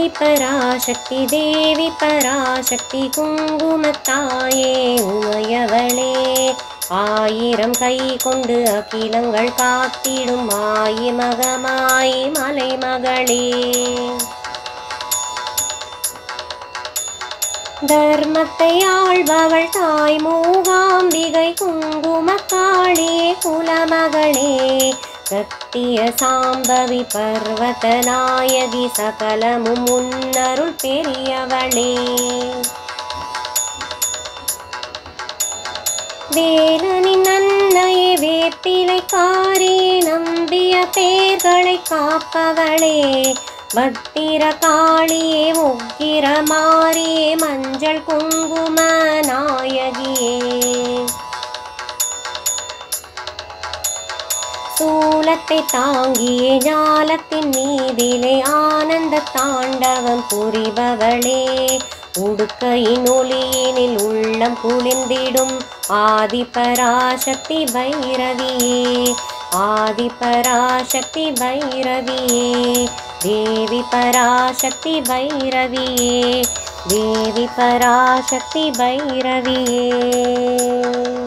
ஆதிபராசக்தி தேவி பராசக்தி குங்குமத்தாயே உமையவளே ஆயிரம் கை கொண்டு அகிலங்கள் காத்திடும் ஆயி மகமாயி மலைமகளே தர்மத்தை ஆள்பவள் தாய் மூகாம்பிகை குங்குமக்காளியே குலமகளே சத்திய சாம்பவி பர்வத நாயகி சகலமும் முன்னருள் பெரியவளே வேலனின் அன்னையே வேப்பிலை காரியே நம்பிய பேர்களை காப்பவளே பத்திர காளியே உக்கிர மாரியே மஞ்சள் குங்கும நாயகியே சூலத்தை தாங்கியே ஞாலத்தின் மீதிலே ஆனந்த தாண்டவம் புரிபவளே உடுக்கையின் ஒளியினில் உள்ளம் குளிர்ந்திடும் ஆதிபராசக்தி பைரவியே ஆதிபராசக்தி பைரவியே தேவி பராசக்தி பைரவியே தேவி பராசக்தி பைரவியே